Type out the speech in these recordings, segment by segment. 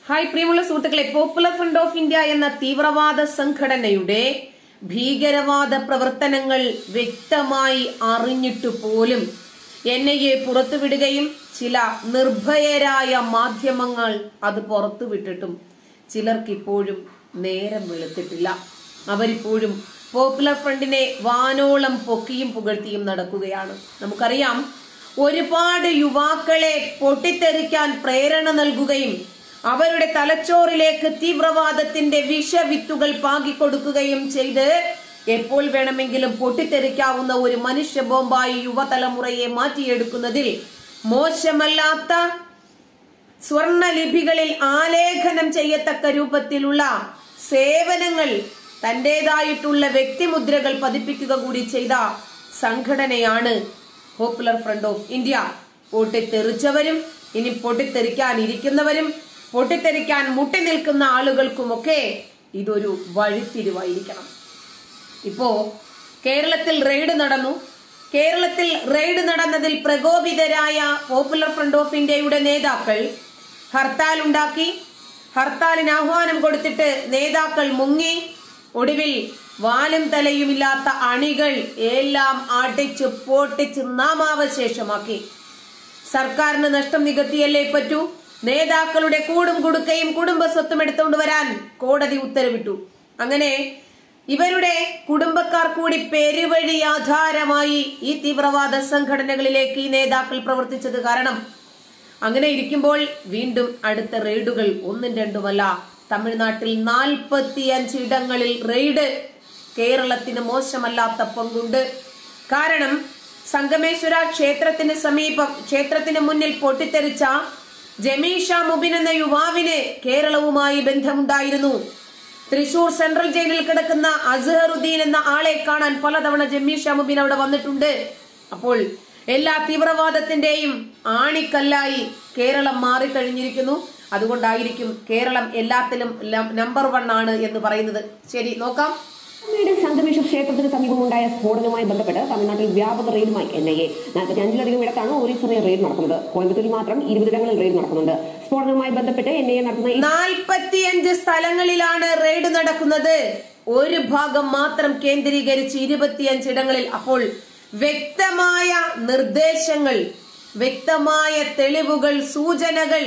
Hi പ്രിയമുള്ള സുഹൃത്തുക്കളെ popular Front of India എന്ന തീവ്രവാദ സംഘടനയുടെ ഭീകരവാദ പ്രവർത്തനങ്ങൾ വ്യക്തമായി അറിഞ്ഞിട്ടു പോലും എൻ ഐ എ പുറത്തുവിടുകയും ചില നിർഭയരായ മാധ്യമങ്ങൾ അത് പുറത്തുവിട്ടിട്ടും ചിലർക്കിപ്പോഴും നേരം വെളുത്തിട്ടില്ല അവരിപ്പോഴും പോപ്പുലർ ഫ്രണ്ടിനെ വാനോളം പൊക്കിയും പുകഴ്ത്തിയും നടക്കുകയാണ് നമുക്കറിയാം ഒരുപാട് യുവാക്കളെ പൊട്ടിത്തെറിക്കാൻ പ്രേരണ നൽകുകയും അവരുടെ തലച്ചോറിലേക്ക് തീവ്രവാദത്തിന്റെ വിഷവിത്തുകൾ പാകിക്കൊടുക്കുകയും ചെയ്ത് എപ്പോൾ വേണമെങ്കിലും പൊട്ടിത്തെറിക്കാവുന്ന ഒരു മനുഷ്യ ബോംബായി യുവതലമുറയെ മാറ്റിയെടുക്കുന്നതിൽ മോശമല്ലാത്ത സ്വർണലിപികളിൽ ആലേഖനം ചെയ്യത്തക്ക രൂപത്തിലുള്ള സേവനങ്ങൾ തന്റേതായിട്ടുള്ള വ്യക്തിമുദ്രകൾ പതിപ്പിക്കുക കൂടി ചെയ്ത സംഘടനയാണ് പോപ്പുലർ ഫ്രണ്ട് ഓഫ് ഇന്ത്യ പൊട്ടിത്തെറിച്ചവരും ഇനി പൊട്ടിത്തെറിക്കാൻ ഇരിക്കുന്നവരും പൊട്ടിത്തെറിക്കാൻ മുട്ടി നിൽക്കുന്ന ആളുകൾക്കുമൊക്കെ ഇതൊരു വഴിത്തിരിവായിരിക്കണം ഇപ്പോ കേരളത്തിൽ റെയ്ഡ് നടന്നു കേരളത്തിൽ റെയ്ഡ് നടന്നതിൽ പ്രകോപിതരായ പോപ്പുലർ ഫ്രണ്ട് ഓഫ് ഇന്ത്യയുടെ നേതാക്കൾ ഹർത്താൽ ഉണ്ടാക്കി ഹർത്താലിന് ആഹ്വാനം കൊടുത്തിട്ട് നേതാക്കൾ മുങ്ങി ഒടുവിൽ വാലും തലയുമില്ലാത്ത അണികൾ എല്ലാം അടിച്ച് പൊട്ടിച്ച് നാമാവശേഷമാക്കി സർക്കാരിന് നഷ്ടം നികത്തിയല്ലേ പറ്റൂ നേതാക്കളുടെ കൂടും കുടുക്കയും കുടുംബ സ്വത്തും എടുത്തുകൊണ്ട് വരാൻ കോടതി ഉത്തരവിട്ടു അങ്ങനെ ഇവരുടെ കുടുംബക്കാർ കൂടി പെരുവഴി ആധാരമായി ഈ തീവ്രവാദ സംഘടനകളിലേക്ക് ഈ നേതാക്കൾ പ്രവർത്തിച്ചത് കാരണം അങ്ങനെ ഇരിക്കുമ്പോൾ വീണ്ടും അടുത്ത റെയ്ഡുകൾ ഒന്നും രണ്ടുമല്ല തമിഴ്നാട്ടിൽ നാൽപ്പത്തിയഞ്ച് ഇടങ്ങളിൽ റെയ്ഡ് കേരളത്തിന് മോശമല്ലാത്ത പങ്കുണ്ട് കാരണം സംഗമേശ്വര ക്ഷേത്രത്തിന് സമീപം ക്ഷേത്രത്തിന് മുന്നിൽ പൊട്ടിത്തെറിച്ച ജമീഷ മുബിൻ എന്ന യുവാവിന് കേരളവുമായി ബന്ധമുണ്ടായിരുന്നു തൃശൂർ സെൻട്രൽ ജയിലിൽ കിടക്കുന്ന അസ്ഹറുദ്ദീൻ എന്ന ആളെ കാണാൻ പലതവണ ജമീഷ മുബിൻ അവിടെ വന്നിട്ടുണ്ട് അപ്പോൾ എല്ലാ തീവ്രവാദത്തിന്റെയും ആണിക്കല്ലായി കേരളം മാറിക്കഴിഞ്ഞിരിക്കുന്നു അതുകൊണ്ടായിരിക്കും കേരളം എല്ലാത്തിലും നമ്പർ വൺ ആണ് എന്ന് പറയുന്നത് ശരി നോക്കാം അമ്മയുടെ സംഗമേശ്വര ക്ഷേത്രത്തിന് സമീപമുണ്ടായ സ്ഫോടനവുമായി ബന്ധപ്പെട്ട് തമിഴ്നാട്ടിൽ വ്യാപക റെയ്ഡുമായി എൻ ഐ എ നാൽപ്പത്തി അഞ്ചിലധികം ഇടത്താണ് ഒരേ സമയം റെയ്ഡ് നടക്കുന്നത് കോയമ്പത്തൂരിൽ മാത്രം ഇരുപതിടങ്ങളിൽ റെയ്ഡ് നടക്കുന്നുണ്ട് സ്ഫോടനവുമായി ബന്ധപ്പെട്ട് എൻ ഐ എ നടത്തുന്ന ഈ നാൽപ്പത്തിയഞ്ച് സ്ഥലങ്ങളിലാണ് റെയ്ഡ് നടക്കുന്നത് ഒരു ഭാഗം മാത്രം കേന്ദ്രീകരിച്ച് ഇരുപത്തിയഞ്ച് ഇടങ്ങളിൽ അപ്പോൾ വ്യക്തമായ നിർദ്ദേശങ്ങൾ വ്യക്തമായ തെളിവുകൾ സൂചനകൾ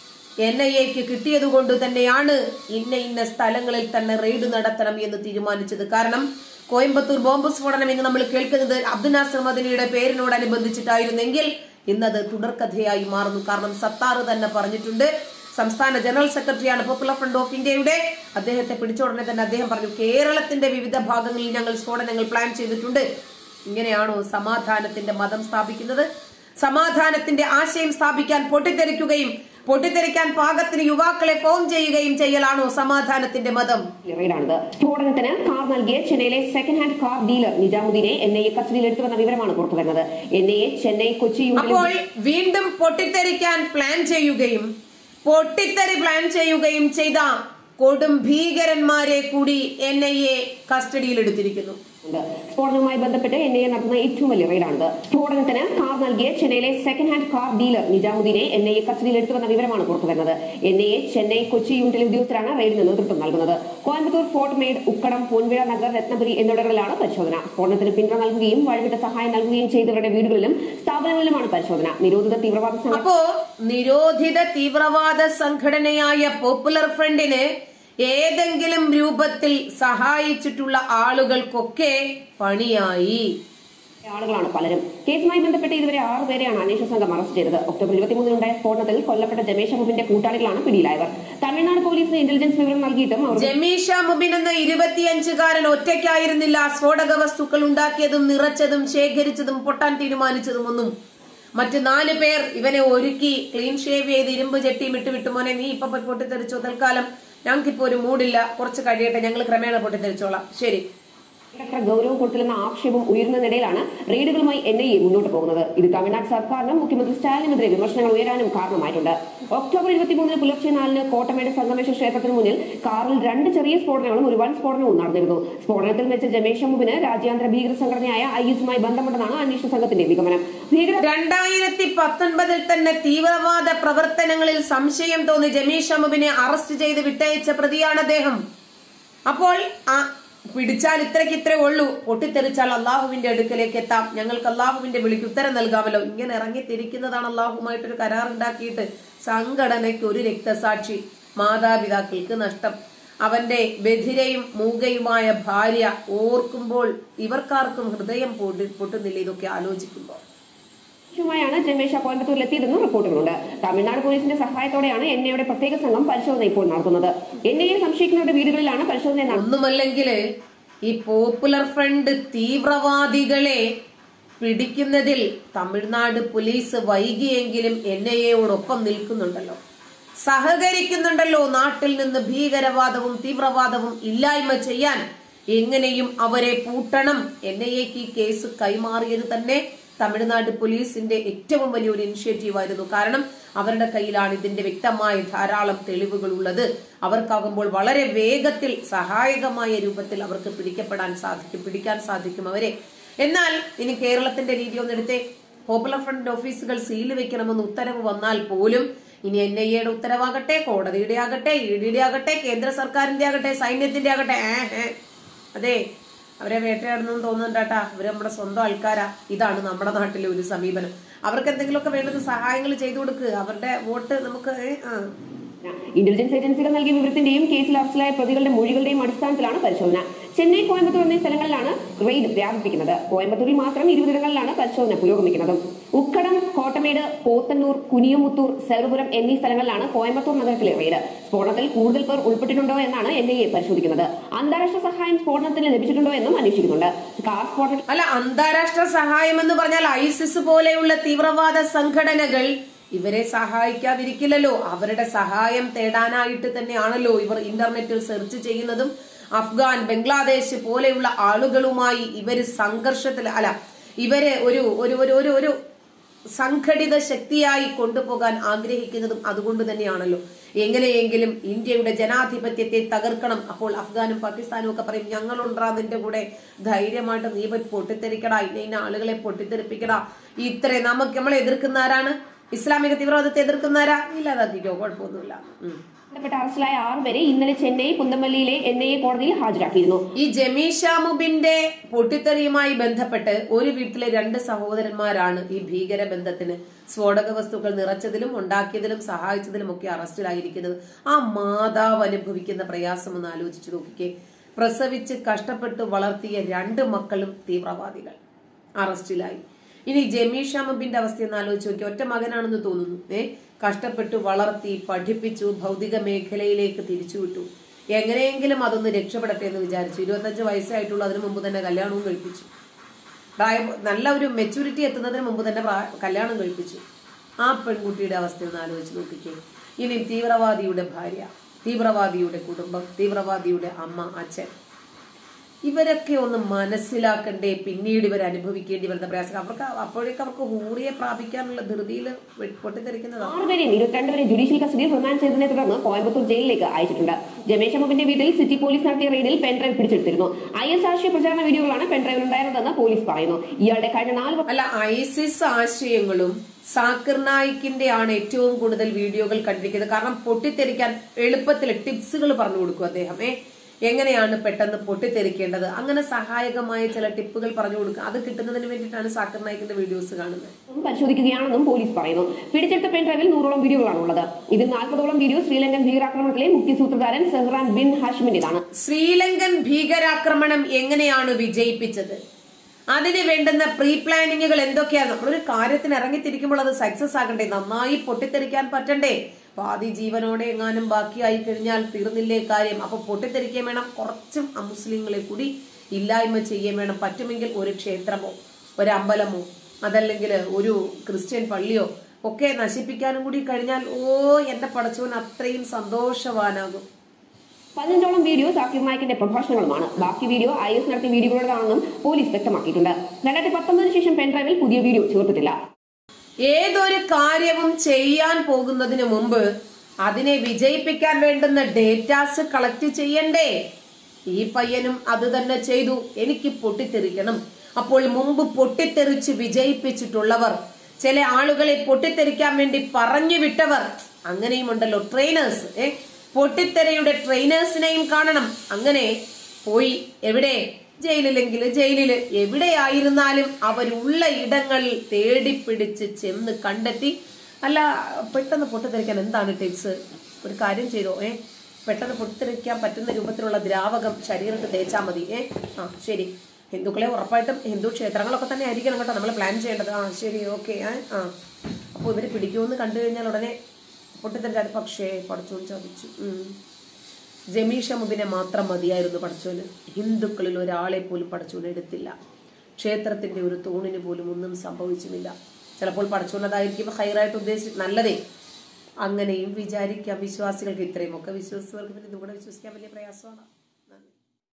എൻ ഐ എക്ക് കിട്ടിയത് കൊണ്ട് തന്നെയാണ് ഇന്ന ഇന്ന സ്ഥലങ്ങളിൽ തന്നെ റെയ്ഡ് നടത്തണം എന്ന് തീരുമാനിച്ചത് കാരണം കോയമ്പത്തൂർ ബോംബ് സ്ഫോടനം എന്ന് നമ്മൾ കേൾക്കുന്നത് അബ്ദുൽ നാസർ മദനിയുടെ പേരിനോടനുബന്ധിച്ചിട്ടായിരുന്നെങ്കിൽ ഇന്നത് തുടർക്കഥയായി മാറുന്നു കാരണം സത്താറ് തന്നെ പറഞ്ഞിട്ടുണ്ട് സംസ്ഥാന ജനറൽ സെക്രട്ടറിയാണ് പോപ്പുലർ ഫ്രണ്ട് ഓഫ് ഇന്ത്യയുടെ അദ്ദേഹത്തെ പിടിച്ച ഉടനെ തന്നെ അദ്ദേഹം പറഞ്ഞു കേരളത്തിന്റെ വിവിധ ഭാഗങ്ങളിൽ ഞങ്ങൾ സ്ഫോടനങ്ങൾ പ്ലാൻ ചെയ്തിട്ടുണ്ട് ഇങ്ങനെയാണോ സമാധാനത്തിന്റെ മതം സ്ഥാപിക്കുന്നത് സമാധാനത്തിന്റെ ആശയം സ്ഥാപിക്കാൻ പൊട്ടിത്തെറിക്കുകയും പൊട്ടിത്തെറിക്കാൻ പാകത്തിന് യുവാക്കളെ ഫോം ചെയ്യുകയും ചെയ്യലാണോ സമാധാനത്തിന്റെ മതം റെയ്ഡാണിത് സ്ഫോടനത്തിന് കാർ നൽകിയ ചെന്നൈയിലെ സെക്കൻഡ് ഹാൻഡ് കാർ ഡീലർ നിജാമുദ്ദീനെ എൻ ഐ എ കസ്റ്റഡിയിൽ എടുത്തുവെന്ന വിവരമാണ് പുറത്തുവരുന്നത് N I A Chennai Kochi union അപ്പോൾ വീണ്ടും പൊട്ടിത്തെറിക്കാൻ പ്ലാൻ ചെയ്യുകയും പൊട്ടിത്തെറി പ്ലാൻ ചെയ്യുകയും ചെയ്ത കൊടും ഭീകരന്മാരെ കൂടി എൻ ഐ എ കസ്റ്റഡിയിൽ എടുത്തിരിക്കുന്നു ഉണ്ട്. സ്ഫോടനവുമായി ബന്ധപ്പെട്ട് എൻ ഐ എ നടത്തുന്ന ഏറ്റവും വലിയ റെയ്ഡാണിത് സ്ഫോടനത്തിന് കാർ നൽകിയ ചെന്നൈയിലെ സെക്കൻഡ് ഹാൻഡ് കാർ ഡീലർ നിജാമുദ്ദീനെ എൻ ഐ എ കസ്റ്റഡിയിൽ എടുത്തുവെന്ന വിവരമാണ് പുറത്തുവരുന്നത് N I A Chennai Kochi യൂണിറ്റിലെ ഉദ്യോഗസ്ഥരാണ് റെയ്ഡിന് നേതൃത്വം നൽകുന്നത് കോയമ്പത്തൂർ ഫോർട്ട് മെയ്ഡ് ഉക്കടം പൊൻവിഴ നഗർ രത്നപുരി എന്നിവിടങ്ങളിലാണ് പരിശോധന സ്ഫോടനത്തിന് പിന്തുണ നൽകുകയും വഴിവിട്ട സഹായം നൽകുകയും ചെയ്തവരുടെ വീടുകളിലും സ്ഥാപനങ്ങളിലുമാണ് പരിശോധന നിരോധിത തീവ്രവാദ സംഘ അപ്പോ നിരോധിത തീവ്രവാദ സംഘടനയായ പോപ്പുലർ ഫ്രണ്ടിന് ഏതെങ്കിലും രൂപത്തിൽ സഹായിച്ചിട്ടുള്ള ആളുകൾക്കൊക്കെ പണിയായി ആളുകളാണ് പലരും കേസുമായി ബന്ധപ്പെട്ട് ഇതുവരെ ആറ് പേരെയാണ് അന്വേഷണ സംഘം അറസ്റ്റ് ചെയ്തത് ഒക്ടോബർ ഇരുപത്തിമൂന്നിനുണ്ടായ സ്ഫോടനത്തിൽ കൊല്ലപ്പെട്ട ജമേഷ് അഹമ്മദിന്റെ കൂട്ടാളികളാണ് പിടിയിലായവർ തമിഴ്നാട് പോലീസിന് ഇന്റലിജൻസ് വിവരം നൽകിയിട്ടും അവർ ജമീഷ മുബിൻ എന്ന ഇരുപത്തിയഞ്ചുകാരൻ ഒറ്റയ്ക്കായിരുന്നില്ല സ്ഫോടക വസ്തുക്കൾ ഉണ്ടാക്കിയതും നിറച്ചതും ശേഖരിച്ചതും പൊട്ടാൻ തീരുമാനിച്ചതും ഒന്നും മറ്റ് നാല് പേർ ഇവനെ ഒരുക്കി ക്ലീൻ ഷേവ് ചെയ്ത് ഇരുമ്പ് ചെട്ടിയും ഇട്ട് വിട്ടു മോനെ നീ ഇപ്പൊ പോയി പൊട്ടിത്തെറിച്ചോ തൽക്കാലം ഞങ്ങൾക്കിപ്പോ ഒരു മൂടില്ല കുറച്ച് കഴിയട്ടെ ഞങ്ങൾ ക്രമേണ പൊട്ടിത്തെറിച്ചോളാം ശരി അത്ര ഗൗരവം കൊടുത്തില്ലെന്ന ആക്ഷേപം ഉയർന്നതിനിടയിലാണ് റെയ്ഡുകളുമായി എൻ ഐ എ മുന്നോട്ട് പോകുന്നത് ഇത് തമിഴ്നാട് സർക്കാരിനും മുഖ്യമന്ത്രി സ്റ്റാലിനെതിരെ വിമർശനങ്ങൾ ഉയരാനും കാരണമായിട്ടുണ്ട് ഒക്ടോബർ ഇരുപത്തിമൂന്നിന് പുലർച്ചെ നാലിന് കോട്ടമേട് സംഗമേശ്വര ക്ഷേത്രത്തിന് മുന്നിൽ കാറിൽ രണ്ട് ചെറിയ സ്ഫോടനങ്ങളും ഒരു വൻ സ്ഫോടനവും നടന്നിരുന്നു സ്ഫോടനത്തിൽ വെച്ച ജമേഷ് ഷമുബിന് രാജ്യാന്തര ഭീകര സംഘടനയായ ഐ എസുമായി ബന്ധമുണ്ടെന്നാണ് അന്വേഷണ സംഘത്തിന്റെ നിഗമനം ഭീകര രണ്ടായിരത്തി പത്തൊൻപതിൽ തന്നെ തീവ്രവാദ പ്രവർത്തനങ്ങളിൽ സംശയം തോന്നി ജമീഷ് അമുബിനെ അറസ്റ്റ് ചെയ്ത് വിട്ടയച്ച പ്രതിയാണ് അദ്ദേഹം അപ്പോൾ ആ പിടിച്ചാൽ ഇത്രയ്ക്ക് ഇത്രേ ഉള്ളൂ പൊട്ടിത്തെറിച്ചാൽ അള്ളാഹുവിന്റെ അടുക്കലേക്ക് എത്താം ഞങ്ങൾക്ക് അള്ളാഹുവിന്റെ വിളിക്ക് ഉത്തരം നൽകാമല്ലോ ഇങ്ങനെ ഇറങ്ങി തിരിക്കുന്നതാണ് അള്ളാഹുമായിട്ടൊരു കരാറുണ്ടാക്കിയിട്ട് സംഘടനയ്ക്ക് ഒരു രക്തസാക്ഷി മാതാപിതാക്കൾക്ക് നഷ്ടം അവന്റെ ബധിരയും മൂകയുമായ ഭാര്യ ഓർക്കുമ്പോൾ ഇവർക്കാർക്കും ഹൃദയം പൊട്ടി പൊട്ടുന്നില്ല ഇതൊക്കെ ആലോചിക്കുമ്പോൾ ാണ് ജമേഷ കോയമ്പത്തൂരിൽ എത്തിയതെന്നും റിപ്പോർട്ടുകളുണ്ട് തമിഴ്നാട് പോലീസിന്റെ സഹായത്തോടെയാണ് എൻ ഐയുടെ പ്രത്യേക സംഘം പരിശോധന ഇപ്പോൾ നടത്തുന്നത് എൻ ഐയെ സംശയിക്കുന്നവരുടെ വീടുകളിലാണ് പരിശോധന നടത്തുന്നത് ഒന്നുമല്ലെങ്കിൽ ഈ പോപ്പുലർ ഫ്രണ്ട് തീവ്രവാദികളെ പിടിക്കുന്നതിൽ തമിഴ്നാട് പോലീസ് വൈകിയെങ്കിലും എൻ ഐ എയോടൊപ്പം നിൽക്കുന്നുണ്ടല്ലോ സഹകരിക്കുന്നുണ്ടല്ലോ നാട്ടിൽ നിന്ന് ഭീകരവാദവും തീവ്രവാദവും ഇല്ലായ്മ ചെയ്യാൻ എങ്ങനെയും അവരെ പൂട്ടണം എൻ ഐ എക്ക് ഈ കേസ് കൈമാറിയത് തന്നെ തമിഴ്നാട് പോലീസിന്റെ ഏറ്റവും വലിയൊരു ഇനിഷ്യേറ്റീവ് ആയിരുന്നു കാരണം അവരുടെ കയ്യിലാണ് ഇതിന്റെ വ്യക്തമായ ധാരാളം തെളിവുകൾ ഉള്ളത് അവർക്കാകുമ്പോൾ വളരെ വേഗത്തിൽ സഹായകമായ രൂപത്തിൽ അവർക്ക് പിടിക്കപ്പെടാൻ സാധിക്കും പിടിക്കാൻ സാധിക്കും അവരെ എന്നാൽ ഇനി കേരളത്തിന്റെ രീതി ഒന്നെടുത്തേ പോപ്പുലർ ഫ്രണ്ട് ഓഫീസുകൾ സീൽ വെക്കണമെന്ന് ഉത്തരവ് വന്നാൽ പോലും ഇനി എൻ ഐ എയുടെ ഉത്തരവാകട്ടെ കോടതിയുടെ ആകട്ടെ ഇ ഡിയുടെ ആകട്ടെ കേന്ദ്ര സർക്കാരിന്റെ ആകട്ടെ സൈന്യത്തിന്റെ ആകട്ടെ ഏ ഏ അതെ അവരെ വേട്ടയാടുന്നു തോന്നുന്നുണ്ടാട്ടാ അവര് നമ്മുടെ സ്വന്തം ആൾക്കാരാ ഇതാണ് നമ്മുടെ നാട്ടിലെ ഒരു സമീപനം അവർക്ക് എന്തെങ്കിലുമൊക്കെ വേണ്ടുന്ന സഹായങ്ങൾ ചെയ്തു കൊടുക്കുക അവരുടെ വോട്ട് നമുക്ക് ഏ, ആ. ഇന്റലിജൻസ് ഏജൻസികൾ നൽകിയ വിവരത്തിന്റെയും കേസിൽ അറസ്റ്റിലായ പ്രതികളുടെ മൊഴികളുടെയും അടിസ്ഥാനത്തിലാണ് പരിശോധന ചെന്നൈ കോയമ്പത്തൂർ എന്നീ സ്ഥലങ്ങളിലാണ് റെയ്ഡ് വ്യാപിപ്പിക്കുന്നത് കോയമ്പത്തൂരിൽ മാത്രം ഇരുപതിടങ്ങളിലാണ് പരിശോധന പുരോഗമിക്കുന്നത് ഉക്കടം കോട്ടമേട് പോത്തന്നൂർ കുനിയമുത്തൂർ സെൽവപുരം എന്നീ സ്ഥലങ്ങളിലാണ് കോയമ്പത്തൂർ നഗരത്തിലെ റെയ്ഡ് സ്ഫോടനത്തിൽ കൂടുതൽ പേർ ഉൾപ്പെട്ടിട്ടുണ്ടോ എന്നാണ് എൻ ഐ എ പരിശോധിക്കുന്നത് അന്താരാഷ്ട്ര സഹായം സ്ഫോടനത്തിന് ലഭിച്ചിട്ടുണ്ടോ എന്നും അന്വേഷിക്കുന്നുണ്ട് കാർ സ്ഫോടന അല്ല അന്താരാഷ്ട്ര സഹായം എന്ന് പറഞ്ഞാൽ ഐസിസ് പോലെയുള്ള തീവ്രവാദ സംഘടനകൾ ഇവരെ സഹായിക്കാതിരിക്കില്ലല്ലോ അവരുടെ സഹായം തേടാനായിട്ട് തന്നെയാണല്ലോ ഇവർ ഇന്റർനെറ്റിൽ സെർച്ച് ചെയ്യുന്നതും അഫ്ഗാൻ ബംഗ്ലാദേശ് പോലെയുള്ള ആളുകളുമായി ഇവര് സംഘർഷത്തിൽ അല്ല ഇവരെ ഒരു ഒരു ഒരു ഒരു ഒരു സംഘടിത ശക്തിയായി കൊണ്ടുപോകാൻ ആഗ്രഹിക്കുന്നതും അതുകൊണ്ട് തന്നെയാണല്ലോ എങ്ങനെയെങ്കിലും ഇന്ത്യയുടെ ജനാധിപത്യത്തെ തകർക്കണം അപ്പോൾ അഫ്ഗാനും പാകിസ്ഥാനും ഒക്കെ പറയും ഞങ്ങളുണ്ടാ നിന്റെ കൂടെ ധൈര്യമായിട്ട് നീ പോയി പൊട്ടിത്തെറിക്കടാ ഇന്ന ഇന്ന ആളുകളെ പൊട്ടിത്തെറിപ്പിക്കടാ ഇത്രേ നമുക്ക് നമ്മളെ എതിർക്കുന്ന ആരാണ് ഇസ്ലാമിക തീവ്രവാദത്തെ എതിർക്കുന്നവരാ ഇല്ലാതാക്കിക്കോ കുഴപ്പമൊന്നുമില്ല ഉം. ബന്ധപ്പെട്ട അറസ്റ്റിലായ ആറുപേരെ ഇന്നലെ ചെന്നൈ കുന്തമല്ലിയിലെ എൻ ഐ എ കോടതിയിൽ ഹാജരാക്കിയിരുന്നു ഈ ജമീഷാമുബിന്റെ പൊട്ടിത്തെറിയുമായി ബന്ധപ്പെട്ട് ഒരു വീട്ടിലെ രണ്ട് സഹോദരന്മാരാണ് ഈ ഭീകര ബന്ധത്തിന് സ്ഫോടക വസ്തുക്കൾ നിറച്ചതിലും ഉണ്ടാക്കിയതിലും സഹായിച്ചതിലും ഒക്കെ അറസ്റ്റിലായിരിക്കുന്നത് ആ മാതാവ് അനുഭവിക്കുന്ന പ്രയാസം ഒന്ന് ആലോചിച്ചു നോക്കിക്കേ പ്രസവിച്ച് കഷ്ടപ്പെട്ട് വളർത്തിയ രണ്ട് മക്കളും തീവ്രവാദികൾ അറസ്റ്റിലായി ഇനി ജമീഷ മബിന്റെ അവസ്ഥ ഒന്ന് ആലോചിച്ച് നോക്കി ഒറ്റ മകനാണെന്ന് തോന്നുന്നു ഏ കഷ്ടപ്പെട്ടു വളർത്തി പഠിപ്പിച്ചു ഭൗതിക മേഖലയിലേക്ക് തിരിച്ചുവിട്ടു എങ്ങനെയെങ്കിലും അതൊന്ന് രക്ഷപ്പെടട്ടെ എന്ന് വിചാരിച്ചു ഇരുപത്തഞ്ച് വയസ്സായിട്ടുള്ളൂ അതിനു മുമ്പ് തന്നെ കല്യാണവും കഴിപ്പിച്ചു പ്രായം നല്ല ഒരു മെച്ചൂരിറ്റി എത്തുന്നതിന് മുമ്പ് തന്നെ പ്രായ- കല്യാണം കഴിപ്പിച്ചു ആ പെൺകുട്ടിയുടെ അവസ്ഥ ഒന്ന് ആലോചിച്ച് നോക്കിക്കേ ഇനി തീവ്രവാദിയുടെ ഭാര്യ തീവ്രവാദിയുടെ കുടുംബം തീവ്രവാദിയുടെ അമ്മ അച്ഛൻ ഇവരൊക്കെ ഒന്ന് മനസ്സിലാക്കണ്ടേ പിന്നീട് ഇവർ അനുഭവിക്കേണ്ടി വരുന്ന പ്രയാസം അവർക്ക് അപ്പോഴേക്ക് അവർക്ക് ഹൂറിയെ പ്രാപിക്കാനുള്ള ധൃതിയിൽ പൊട്ടിത്തെറിക്കുന്നതാണ് ആറുപേരെയും ഇരുപത്തിരണ്ടുപേരെ ജുഡീഷ്യൽ കസ്റ്റഡിയിൽ റിമാൻഡ് ചെയ്തതിനെ തുടർന്ന് കോയമ്പത്തൂർ ജയിലിലേക്ക് അയച്ചിട്ടുണ്ട് ജമേഷ് അമ്മന്റെ വീട്ടിൽ സിറ്റി പോലീസ് നടത്തിയ റെയ്ഡിൽ പെൻഡ്രൈവ് പിടിച്ചെടുത്തിരുന്നു ഐ എസ് ആശയ പ്രചാരണ വീഡിയോകളാണ് പെൻഡ്രൈവിൽ ഉണ്ടായിരുന്നതെന്ന് പോലീസ് പറയുന്നു ഇയാളുടെ കഴിഞ്ഞ നാല് വ- അല്ല ഐസിസ് ആശയങ്ങളും സാക്കിർ നായിക്കിന്റെ ആണ് ഏറ്റവും കൂടുതൽ വീഡിയോകൾ കണ്ടിരിക്കുന്നത് കാരണം പൊട്ടിത്തെറിക്കാൻ എളുപ്പത്തിൽ ടിപ്സുകൾ പറഞ്ഞു കൊടുക്കും അദ്ദേഹം ഏ എങ്ങനെയാണ് പെട്ടെന്ന് പൊട്ടിത്തെറിക്കേണ്ടത് അങ്ങനെ സഹായകമായ ചില ടിപ്പുകൾ പറഞ്ഞു കൊടുക്കുക അത് കിട്ടുന്നതിന് വേണ്ടിയിട്ടാണ് സാക്കിർ നായിക്കിന്റെ വീഡിയോസ് കാണുന്നത് പരിശോധിക്കുകയാണെന്നും പോലീസ് പറയുന്നു പിടിച്ചെടുത്ത പെൻഡ്രൈവിൽ നൂറോളം വീഡിയോകളാണ് ഉള്ളത് ഇതിൽ നാൽപ്പതോളം വീഡിയോ ശ്രീലങ്കൻ ഭീകരാക്രമണത്തിലെ മുഖ്യ സൂത്രധാരൻ സെഹ്റാൻ ബിൻ ഹാഷിമിന്റേതാണ് ശ്രീലങ്കൻ ഭീകരാക്രമണം എങ്ങനെയാണ് വിജയിപ്പിച്ചത് അതിന് വേണ്ടുന്ന പ്രീ പ്ലാനിങ്ങുകൾ എന്തൊക്കെയാണ് നമ്മളൊരു കാര്യത്തിന് ഇറങ്ങിത്തിരിക്കുമ്പോൾ അത് സക്സസ് ആകണ്ടേ നന്നായി പൊട്ടിത്തെറിക്കാൻ പറ്റണ്ടേ പാതി ജീവനോടെ എങ്ങാനും ബാക്കിയായി കഴിഞ്ഞാൽ തീർന്നില്ലേ കാര്യം അപ്പൊ പൊട്ടിത്തെറിക്കാൻ വേണം കുറച്ചും അമുസ്ലിങ്ങളെ കൂടി ഇല്ലായ്മ ചെയ്യാൻ വേണം പറ്റുമെങ്കിൽ ഒരു ക്ഷേത്രമോ ഒരു അമ്പലമോ അതല്ലെങ്കിൽ ഒരു ക്രിസ്ത്യൻ പള്ളിയോ ഒക്കെ നശിപ്പിക്കാനും കൂടി കഴിഞ്ഞാൽ ഓ എന്റെ പടച്ചവൻ അത്രയും സന്തോഷവാനാകും പതിനഞ്ചോളം വീഡിയോ സാക്കിർ നായിക്കിന്റെ പ്രഭാഷണങ്ങളുമാണ് ബാക്കി വീഡിയോ ഐ എസ് നടത്തിയ വീഡിയോകളുടേതാണെന്നും പോലീസ് വ്യക്തമാക്കിയിട്ടുണ്ട് രണ്ടായിരത്തി പത്തൊമ്പതിന് ശേഷം പെൻഡ്രൈവിൽ പുതിയ വീഡിയോ ചേർത്തിട്ടില്ല ഏതൊരു കാര്യവും ചെയ്യാൻ പോകുന്നതിന് മുമ്പ് അതിനെ വിജയിപ്പിക്കാൻ വേണ്ടുന്ന ഡേറ്റാസ് കളക്ട് ചെയ്യണ്ടേ ഈ പയ്യനും അത് തന്നെ ചെയ്തു എനിക്ക് പൊട്ടിത്തെറിക്കണം അപ്പോൾ മുമ്പ് പൊട്ടിത്തെറിച്ച് വിജയിപ്പിച്ചിട്ടുള്ളവർ ചില ആളുകളെ പൊട്ടിത്തെറിക്കാൻ വേണ്ടി പറഞ്ഞു വിട്ടവർ അങ്ങനെയും ഉണ്ടല്ലോ ട്രെയിനേഴ്സ് ഏ പൊട്ടിത്തെറിയുടെ ട്രെയിനേഴ്സിനെയും കാണണം അങ്ങനെ പോയി എവിടെ ജയിലിലെങ്കിൽ ജയിലില് എവിടെയായിരുന്നാലും അവരുള്ള ഇടങ്ങളിൽ തേടിപ്പിടിച്ച് ചെന്ന് കണ്ടെത്തി അല്ല പെട്ടെന്ന് പൊട്ടിത്തെറിക്കാൻ എന്താണ് ടിപ്സ് ഒരു കാര്യം ചെയ്തോ ഏ പെട്ടെന്ന് പൊട്ടിത്തെറിക്കാൻ പറ്റുന്ന രൂപത്തിലുള്ള ദ്രാവകം ശരീരത്തിൽ തേച്ചാൽ മതി ഏ ആ ശരി ഹിന്ദുക്കളെ ഉറപ്പായിട്ടും ഹിന്ദു ക്ഷേത്രങ്ങളൊക്കെ തന്നെ ആയിരിക്കണം കേട്ടോ നമ്മൾ പ്ലാൻ ചെയ്യേണ്ടത് ആ ശരി ഓക്കെ ആ ആ അപ്പോൾ ഇവർ പിടിക്കുമെന്ന് കണ്ടു കഴിഞ്ഞാൽ ഉടനെ പൊട്ടിത്തെറിച്ചാൽ പക്ഷേ പഠിച്ചു ചതിച്ചു ഉം. ജമീഷ മുബിനെ മാത്രം മതിയായിരുന്നു പഠിച്ചോന് ഹിന്ദുക്കളിൽ ഒരാളെ പോലും പഠിച്ചോന് എടുത്തില്ല ക്ഷേത്രത്തിന്റെ ഒരു തൂണിന് പോലും ഒന്നും സംഭവിച്ചുമില്ല ചിലപ്പോൾ പഠിച്ചോന്നതായിരിക്കും ഹൈറായിട്ട് ഉദ്ദേശിച്ച് നല്ലതേ അങ്ങനെയും വിചാരിക്കാം വിശ്വാസികൾക്ക് ഇത്രയും ഒക്കെ വിശ്വസിച്ചവർക്ക് പിന്നെ ഇതുകൂടെ വിശ്വസിക്കാൻ വലിയ പ്രയാസമാണ്